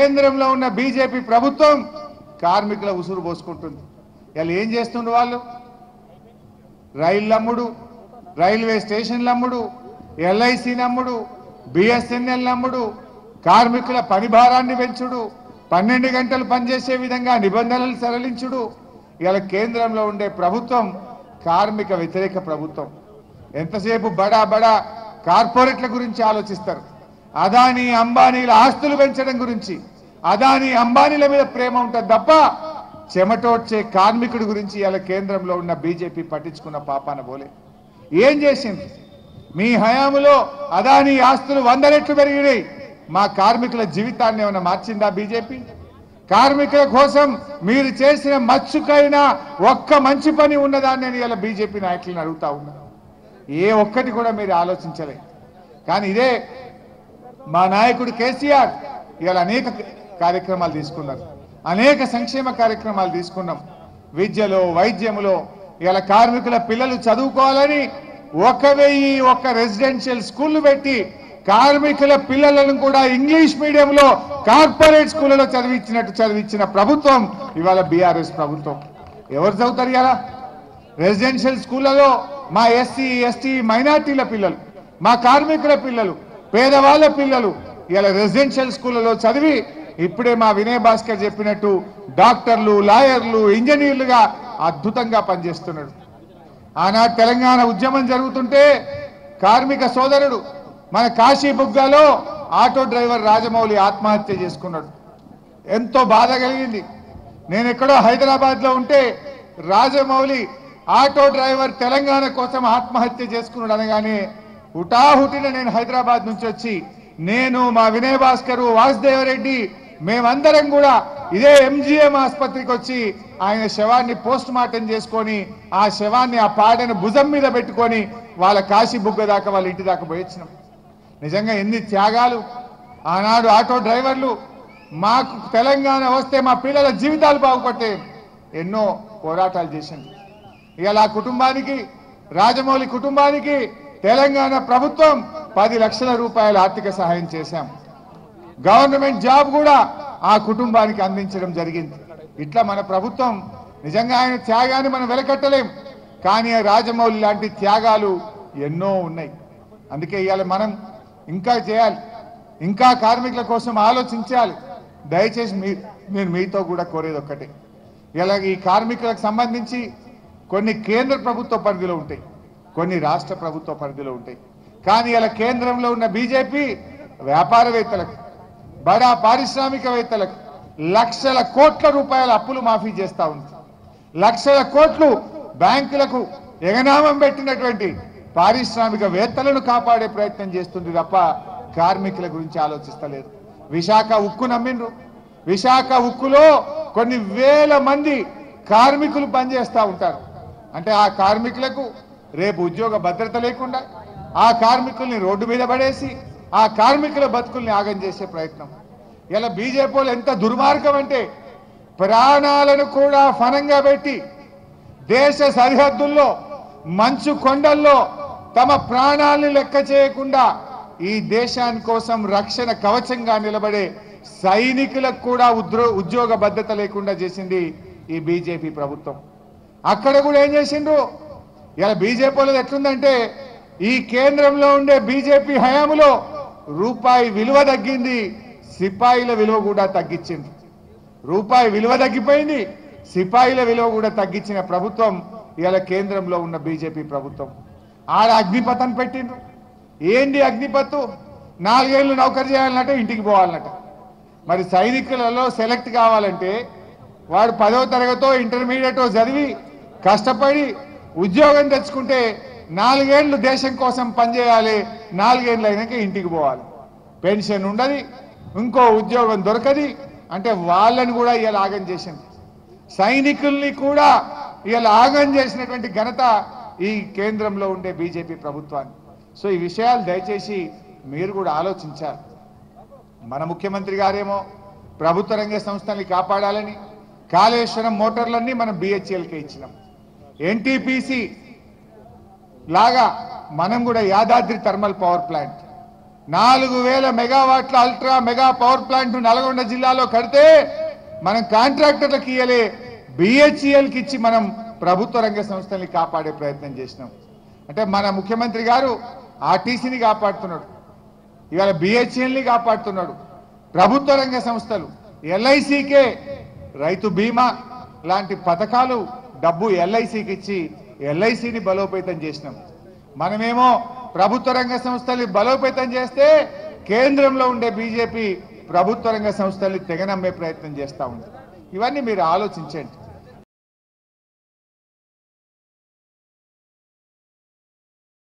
కేంద్రంలో ఉన్న బీజేపీ ప్రభుత్వం కార్మికుల ఉసురు పోసుకుంటుంది ఇలా ఏం చేస్తుండ్రు వాళ్ళు రైళ్ళు అమ్ముడు రైల్వే స్టేషన్లు అమ్ముడు ఎల్ఐసి నమ్ముడు బిఎస్ఎన్ఎల్ నమ్ముడు కార్మికుల పని భారాన్ని పెంచుడు పన్నెండు గంటలు పనిచేసే విధంగా నిబంధనలు సరళించుడు ఇలా కేంద్రంలో ఉండే ప్రభుత్వం కార్మిక వ్యతిరేక ప్రభుత్వం ఎంతసేపు బడా బడా కార్పొరేట్ల గురించి ఆలోచిస్తారు అదానీ అంబానీల ఆస్తులు పెంచడం గురించి అదానీ అంబానీల మీద ప్రేమ ఉంటుంది తప్ప చెమటోడ్చే కార్మికుడి గురించి ఇలా కేంద్రంలో ఉన్న బీజేపీ పట్టించుకున్న పాపాన పోలే ఏం చేసింది మీ హయాములో అదానీ ఆస్తులు వంద రెట్లు పెరిగినాయి మా కార్మికుల జీవితాన్ని ఏమైనా మార్చిందా బీజేపీ కార్మికుల కోసం మీరు చేసిన మచ్చుకైనా ఒక్క మంచి పని ఉన్నదాన్ని నేను ఇలా బీజేపీ నాయకులను అడుగుతా ఉన్నా ఏ ఒక్కటి కూడా మీరు ఆలోచించలే కానీ ఇదే మా నాయకుడు కేసీఆర్ ఇవాళ అనేక కార్యక్రమాలు తీసుకున్నారు అనేక సంక్షేమ కార్యక్రమాలు తీసుకున్నాం విద్యలో వైద్యములో ఇవాళ కార్మికుల పిల్లలు చదువుకోవాలని ఒక వెయ్యి ఒక రెసిడెన్షియల్ స్కూల్ పెట్టి కార్మికుల పిల్లలను కూడా ఇంగ్లీష్ మీడియంలో కార్పొరేట్ స్కూళ్ళలో చదివించినట్టు చదివించిన ప్రభుత్వం ఇవాళ బీఆర్ఎస్ ప్రభుత్వం ఎవరు చదువుతారు ఇలా రెసిడెన్షియల్ స్కూళ్ళలో మా ఎస్సీ ఎస్టీ మైనార్టీల పిల్లలు మా కార్మికుల పిల్లలు పేదవాళ్ళ పిల్లలు ఇలా రెసిడెన్షియల్ స్కూళ్ళలో చదివి ఇప్పుడే మా వినయ్ భాస్కర్ చెప్పినట్టు డాక్టర్లు లాయర్లు ఇంజనీర్లుగా అద్భుతంగా పనిచేస్తున్నాడు ఆనాడు తెలంగాణ ఉద్యమం జరుగుతుంటే కార్మిక సోదరుడు మన కాశీ బుగ్గాలో ఆటో డ్రైవర్ రాజమౌళి ఆత్మహత్య చేసుకున్నాడు ఎంతో బాధ కలిగింది నేను ఎక్కడో హైదరాబాద్ లో ఉంటే రాజమౌళి ఆటో డ్రైవర్ తెలంగాణ కోసం ఆత్మహత్య చేసుకున్నాడు అనగానే హుటాహుటిన నేను హైదరాబాద్ నుంచి వచ్చి నేను మా వినయ్ భాస్కర్ వాసుదేవరెడ్డి మేమందరం కూడా ఇదే ఎంజిఎం ఆసుపత్రికి వచ్చి ఆయన శవాన్ని పోస్ట్ మార్టం చేసుకొని ఆ శవాన్ని ఆ పాడను భుజం మీద పెట్టుకొని వాళ్ళ కాశీ బుగ్గ దాకా వాళ్ళ ఇంటి దాకా పోయొచ్చినాం నిజంగా ఎన్ని త్యాగాలు ఆనాడు ఆటో డ్రైవర్లు మాకు తెలంగాణ వస్తే మా పిల్లల జీవితాలు బాగుపట్టే ఎన్నో పోరాటాలు చేసింది ఇవాళ ఆ కుటుంబానికి రాజమౌళి కుటుంబానికి తెలంగాణ ప్రభుత్వం పది లక్షల రూపాయల ఆర్థిక సహాయం చేశాం గవర్నమెంట్ జాబ్ కూడా ఆ కుటుంబానికి అందించడం జరిగింది ఇట్లా మన ప్రభుత్వం నిజంగా ఆయన త్యాగాన్ని మనం వెలకట్టలేం కానీ ఆ రాజమౌళి లాంటి త్యాగాలు ఎన్నో ఉన్నాయి అందుకే ఇవాళ మనం ఇంకా చేయాలి ఇంకా కార్మికుల కోసం ఆలోచించాలి దయచేసి మీ నేను మీతో కూడా కోరేది ఒక్కటే ఇలా ఈ కార్మికులకు సంబంధించి కొన్ని కేంద్ర ప్రభుత్వ పరిధిలో ఉంటాయి కొన్ని రాష్ట్ర ప్రభుత్వ పరిధిలో ఉంటాయి కానీ ఇలా కేంద్రంలో ఉన్న బీజేపీ వ్యాపారవేత్తలకు బడా పారిశ్రామికవేత్తలకు లక్షల కోట్ల రూపాయల అప్పులు మాఫీ చేస్తా ఉంది లక్షల కోట్లు బ్యాంకులకు ఎగనామం పెట్టినటువంటి పారిశ్రామికవేత్తలను కాపాడే ప్రయత్నం చేస్తుంది తప్ప కార్మికుల గురించి ఆలోచిస్తలేదు విశాఖ ఉక్కు నమ్మిండ్రు విశాఖ ఉక్కులో కొన్ని వేల మంది కార్మికులు పనిచేస్తూ ఉంటారు అంటే ఆ కార్మికులకు రేపు ఉద్యోగ భద్రత లేకుండా ఆ కార్మికుల్ని రోడ్డు మీద పడేసి ఆ కార్మికుల బతుకుల్ని ఆగం చేసే ప్రయత్నం ఇలా బీజేపీ వాళ్ళు ఎంత దుర్మార్గం అంటే ప్రాణాలను కూడా ఫనంగా పెట్టి దేశ సరిహద్దుల్లో మంచు కొండల్లో తమ ప్రాణాలను లెక్క చేయకుండా ఈ దేశాని కోసం రక్షణ కవచంగా నిలబడే సైనికులకు కూడా ఉద్రో ఉద్యోగ భద్రత లేకుండా చేసింది ఈ బీజేపీ ప్రభుత్వం అక్కడ కూడా ఏం చేసిండ్రు ఇలా బీజేపీ వాళ్ళది ఎట్లుందంటే ఈ కేంద్రంలో ఉండే బీజేపీ హయాములో రూపాయి విలువ తగ్గింది సిపాయిల విలువ కూడా తగ్గించింది రూపాయి విలువ తగ్గిపోయింది సిపాయిల విలువ కూడా తగ్గించిన ప్రభుత్వం ఇవాళ కేంద్రంలో ఉన్న బీజేపీ ప్రభుత్వం ఆడ అగ్నిపథం పెట్టిండ్రు ఏంటి అగ్నిపత్తు నాలుగేళ్లు నౌకరు చేయాలన్నట ఇంటికి పోవాలన్నట మరి సైనికులలో సెలెక్ట్ కావాలంటే వాడు పదో తరగతో ఇంటర్మీడియటో చదివి కష్టపడి ఉద్యోగం తెచ్చుకుంటే నాలుగేళ్లు దేశం కోసం పనిచేయాలి నాలుగేళ్ళు అయినాక ఇంటికి పోవాలి పెన్షన్ ఉండదు ఇంకో ఉద్యోగం దొరకది అంటే వాళ్ళని కూడా ఇలా ఆగం చేసింది సైనికుల్ని కూడా ఇలా ఆగం చేసినటువంటి ఘనత ఈ కేంద్రంలో ఉండే బీజేపీ ప్రభుత్వాన్ని సో ఈ విషయాలు దయచేసి మీరు కూడా ఆలోచించాలి మన ముఖ్యమంత్రి గారేమో ప్రభుత్వ రంగ సంస్థల్ని కాపాడాలని కాళేశ్వరం మోటార్లన్నీ మనం బిహెచ్ఎల్కే ఇచ్చినాం ఎన్టీపీసీ లాగా మనం కూడా యాదాద్రి థర్మల్ పవర్ ప్లాంట్ నాలుగు వేల మెగావాట్ల ultra mega power plant Nalgonda జిల్లాలో కడితే మనం కాంట్రాక్టర్లకు ఇయ్యలే బిహెచ్ఈఎల్కి ఇచ్చి మనం ప్రభుత్వ రంగ సంస్థల్ని కాపాడే ప్రయత్నం చేసినాం అంటే మన ముఖ్యమంత్రి గారు ఆర్టీసీని కాపాడుతున్నాడు ఇవాళ బిహెచ్ఎల్ని కాపాడుతున్నాడు ప్రభుత్వ రంగ సంస్థలు ఎల్ఐసికే రైతు బీమా లాంటి పథకాలు డబ్బు ఎల్ఐసికి ఇచ్చి ఎల్ఐసిని బలోపేతం చేసినాం మనమేమో ప్రభుత్వ రంగ సంస్థల్ని బలోపేతం చేస్తే కేంద్రంలో ఉండే బీజేపీ ప్రభుత్వ రంగ సంస్థల్ని తెగనమ్మే ప్రయత్నం చేస్తా ఉంది ఇవన్నీ మీరు ఆలోచించండి